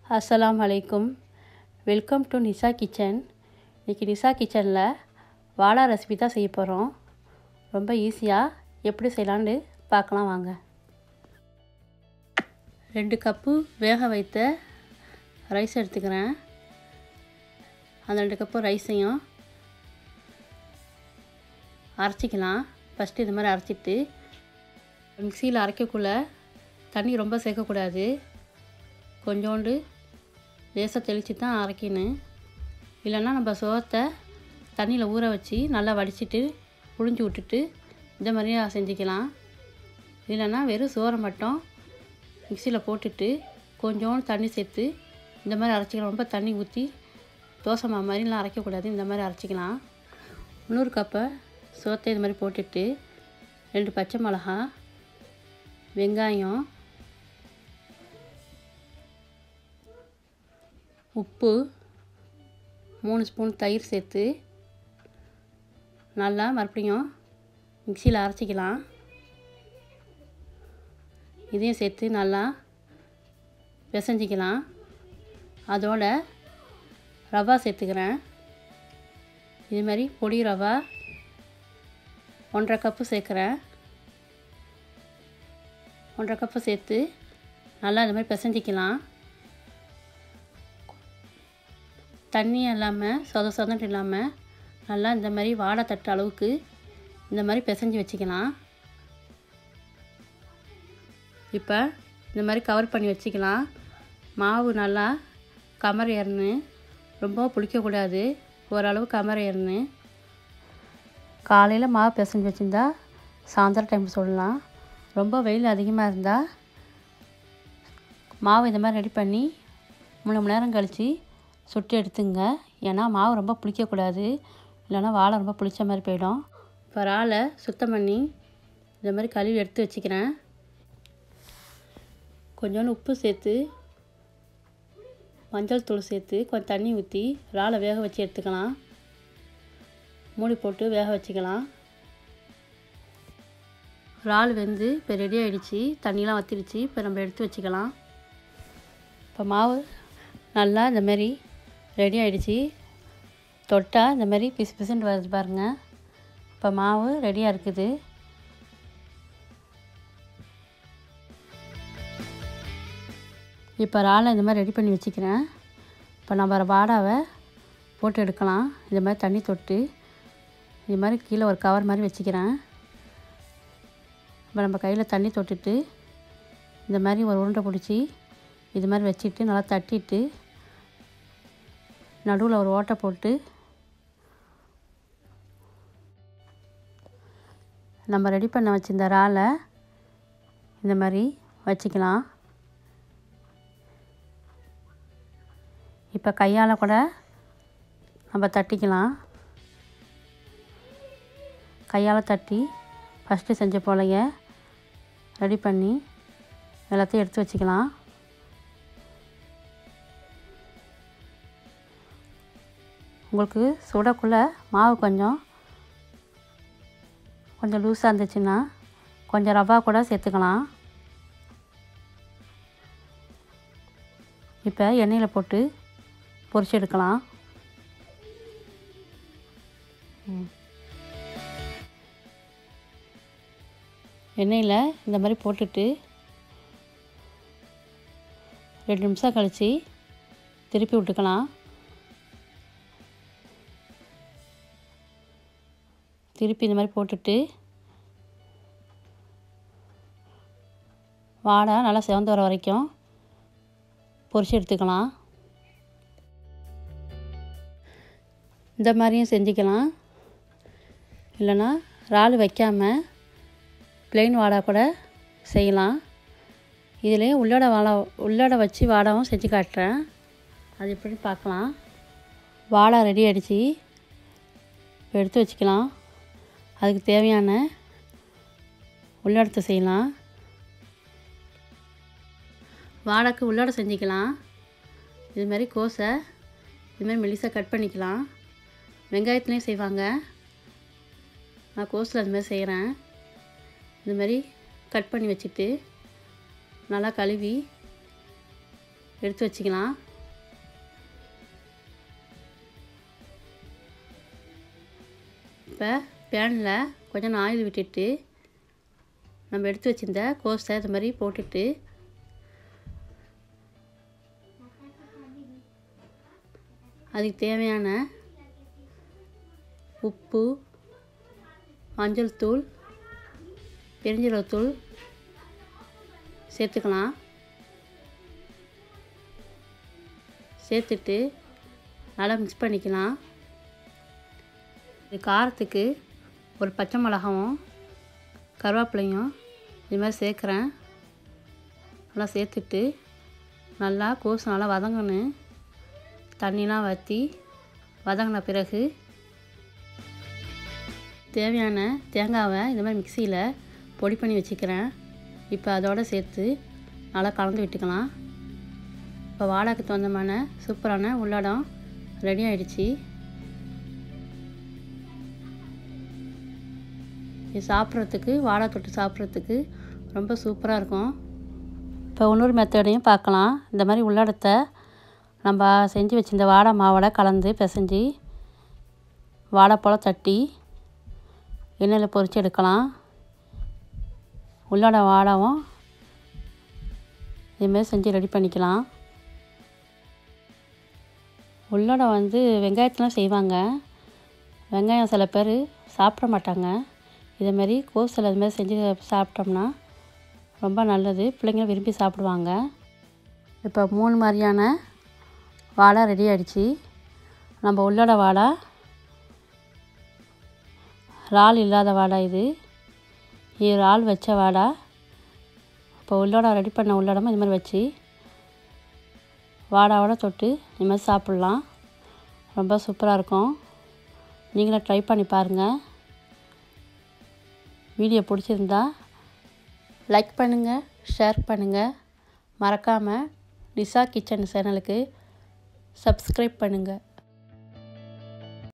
அஸ்ஸலாமு அலைக்கும் welcome to Nisha kitchen இன்றைக்கி நிஷா கிச்சனில் வாழை ரெசிபி தான் செய்ய போகிறோம் ரொம்ப ஈஸியாக எப்படி செய்யலான்னு பார்க்கலாம் வாங்க ரெண்டு கப்பு வேக வைத்த ரைஸ் எடுத்துக்கிறேன் அந்த ரெண்டு கப்பு ரைஸையும் அரைச்சிக்கலாம் ஃபஸ்ட்டு இது மாதிரி அரைச்சிட்டு மிக்சியில் அரைக்கக்குள்ள தண்ணி ரொம்ப சேர்க்கக்கூடாது கொஞ்சோண்டு லேசாக தெளித்து தான் அரைக்கணும் இல்லைன்னா நம்ம சோத்தை தண்ணியில் ஊற வச்சு நல்லா வடிச்சிட்டு புழிஞ்சு விட்டுட்டு இந்த மாதிரியே செஞ்சுக்கலாம் இல்லைன்னா வெறும் சோறை மட்டும் மிக்சியில் போட்டுட்டு கொஞ்சோண்டு தண்ணி சேர்த்து இந்த மாதிரி அரைச்சிக்கலாம் ரொம்ப தண்ணி ஊற்றி தோசை மாவு மாதிரிலாம் அரைக்கக்கூடாது இந்த மாதிரி அரைச்சிக்கலாம் இன்னொரு கப்பை சோத்தை இது மாதிரி போட்டுட்டு ரெண்டு பச்சை மிளகா வெங்காயம் உப்பு மூணு ஸ்பூன் தயிர் சேர்த்து நல்லா மறுபடியும் மிக்சியில் அரைச்சிக்கலாம் இதையும் சேர்த்து நல்லா பிசைஞ்சிக்கலாம் அதோட ரவா சேர்த்துக்கிறேன் இது மாதிரி பொடி ரவா ஒன்றரை கப்பு சேர்க்குறேன் ஒன்றரை கப்பு சேர்த்து நல்லா இது மாதிரி பிசைஞ்சிக்கலாம் தண்ணி இல்லாமல் சொத சொதன்ட்டு இல்லாமல் நல்லா இந்த மாதிரி வாழை தட்டு அளவுக்கு இந்த மாதிரி பிசைஞ்சு வச்சுக்கலாம் இப்போ இந்த மாதிரி கவர் பண்ணி வச்சுக்கலாம் மாவு நல்லா கமர் ஏறணும் ரொம்ப புளிக்கக்கூடாது ஓரளவு கமர் ஏறணும் காலையில் மாவு பிசைஞ்சு வச்சுருந்தா சாயந்தரம் டைம் சொல்லலாம் ரொம்ப வெயில் அதிகமாக இருந்தால் மாவு இந்த மாதிரி ரெடி பண்ணி மூணு மணி நேரம் கழித்து சுட்டு எடுத்துங்க ஏன்னா மாவு ரொம்ப புளிக்கக்கூடாது இல்லைன்னா வாழை ரொம்ப புளிச்ச மாதிரி போயிடும் இப்போ இறாலை சுத்தம் பண்ணி இந்த மாதிரி கழுவி எடுத்து வச்சுக்கிறேன் கொஞ்சோண்டு உப்பு சேர்த்து மஞ்சள் தூள் சேர்த்து கொஞ்சம் தண்ணி ஊற்றி இறாலை வேக வச்சு எடுத்துக்கலாம் மூடி போட்டு வேக வச்சுக்கலாம் இறால் வெந்து இப்போ ரெடி ஆகிடுச்சி தண்ணியெலாம் வற்றிடுச்சு இப்போ நம்ம எடுத்து வச்சுக்கலாம் இப்போ மாவு நல்லா இந்த மாதிரி ரெடி ஆகிடுச்சி தொட்டால் இந்த மாதிரி பிசு பிசுன்னு வருது பாருங்கள் இப்போ மாவு ரெடியாக இருக்குது இப்போ இறாலை இந்த மாதிரி ரெடி பண்ணி வச்சுக்கிறேன் இப்போ நம்ம வாடாவை போட்டு எடுக்கலாம் இந்த மாதிரி தண்ணி தொட்டு இது மாதிரி கீழே ஒரு கவர் மாதிரி வச்சுக்கிறேன் இப்போ நம்ம கையில் தண்ணி தொட்டுட்டு இந்த மாதிரி ஒரு உருண்டை பிடிச்சி இது மாதிரி வச்சுட்டு நல்லா தட்டிட்டு நடுவில் ஒரு ஓட்டை போட்டு நம்ம ரெடி பண்ண வச்சிருந்த இறாலை இந்த மாதிரி வச்சுக்கலாம் இப்போ கையால் கூட நம்ம தட்டிக்கலாம் கையால் தட்டி ஃபஸ்ட்டு செஞ்ச போலைய ரெடி பண்ணி எல்லாத்தையும் எடுத்து வச்சுக்கலாம் உங்களுக்கு சுடக்குள்ளே மாவு கொஞ்சம் கொஞ்சம் லூஸாக இருந்துச்சுன்னா கொஞ்சம் ரவா கூட சேர்த்துக்கலாம் இப்போ எண்ணெயில் போட்டு பொரிச்சு எடுக்கலாம் எண்ணெயில் இந்த மாதிரி போட்டுட்டு ரெண்டு நிமிஷம் கழித்து திருப்பி விட்டுக்கலாம் திருப்பி இந்த மாதிரி போட்டுட்டு வாடை நல்லா செவந்து வர வரைக்கும் பொரிச்சு எடுத்துக்கலாம் இந்த மாதிரியும் செஞ்சுக்கலாம் இல்லைன்னா இறால் வைக்காமல் ப்ளெயின் வாடை கூட செய்யலாம் இதிலே உள்ளோட வாழை உள்ளோட வச்சு வாடாவும் செஞ்சு காட்டுறேன் அது எப்படி பார்க்கலாம் வாழை ரெடி ஆகிடுச்சி எடுத்து வச்சுக்கலாம் அதுக்கு தேவையான உள்ளடத்தை செய்யலாம் வாழைக்கு உள்ளடை செஞ்சுக்கலாம் இது மாதிரி கோஸை இது மாதிரி மெலிசாக கட் பண்ணிக்கலாம் வெங்காயத்துலேயும் செய்வாங்க நான் கோஸில் அது மாதிரி செய்கிறேன் இது மாதிரி கட் பண்ணி வச்சுட்டு நல்லா கழுவி எடுத்து வச்சுக்கலாம் இப்போ பேனில் கொஞ்சம் ஆயில் விட்டுட்டு நம்ம எடுத்து வச்சிருந்த கோஸை இது மாதிரி போட்டுட்டு அதுக்கு தேவையான உப்பு மஞ்சள் தூள் பெருஞ்சீரகத்தூள் சேர்த்துக்கலாம் சேர்த்துட்டு நல்லா மிக்ஸ் பண்ணிக்கலாம் இது காரத்துக்கு ஒரு பச்சை மிளகாவும் கருவேப்பிலையும் இது மாதிரி சேர்க்குறேன் நல்லா சேர்த்துட்டு நல்லா கோஸ் நல்லா வதங்கணும் தண்ணிலாம் வற்றி வதங்கின பிறகு தேவையான தேங்காவை இந்த மாதிரி மிக்சியில் பொடி பண்ணி வச்சுக்கிறேன் இப்போ அதோடு சேர்த்து நல்லா கலந்து விட்டுக்கலாம் இப்போ வாழைக்கு தகுந்தமான சூப்பரான உள்ளடம் ரெடி ஆயிடுச்சு இது சாப்பிட்றதுக்கு வாழை தொட்டு சாப்பிட்றதுக்கு ரொம்ப சூப்பராக இருக்கும் இப்போ இன்னொரு மெத்தடையும் பார்க்கலாம் இந்த மாதிரி உள்ளடத்தை நம்ம செஞ்சு வச்சிருந்த வாழை மாவோட கலந்து பிசைஞ்சு வாழைப்பழம் தட்டி எண்ணெயில் பொரித்து எடுக்கலாம் உள்ளோட வாழவும் இதுமாரி செஞ்சு ரெடி பண்ணிக்கலாம் உள்ளோட வந்து வெங்காயத்தெலாம் செய்வாங்க வெங்காயம் சில பேர் சாப்பிட மாட்டாங்க இதேமாரி கோஸில் இதுமாரி செஞ்சு சாப்பிட்டோம்னா ரொம்ப நல்லது பிள்ளைங்களும் விரும்பி சாப்பிடுவாங்க இப்போ மூணு மாதிரியான வாழை ரெடி ஆகிடுச்சு நம்ம உள்ளோட வாழை இறால் இல்லாத வாடை இது இது இறால் வச்ச வாடை இப்போ உள்ளோட ரெடி பண்ண உள்ளடமும் இது மாதிரி வச்சு வாடாவோட தொட்டு இது மாதிரி சாப்பிட்லாம் ரொம்ப சூப்பராக இருக்கும் நீங்களும் ட்ரை பண்ணி பாருங்கள் வீடியோ பிடிச்சிருந்தா லைக் பண்ணுங்கள் ஷேர் பண்ணுங்கள் மறக்காமல் நிசா கிச்சன் சேனலுக்கு சப்ஸ்கிரைப் பண்ணுங்கள்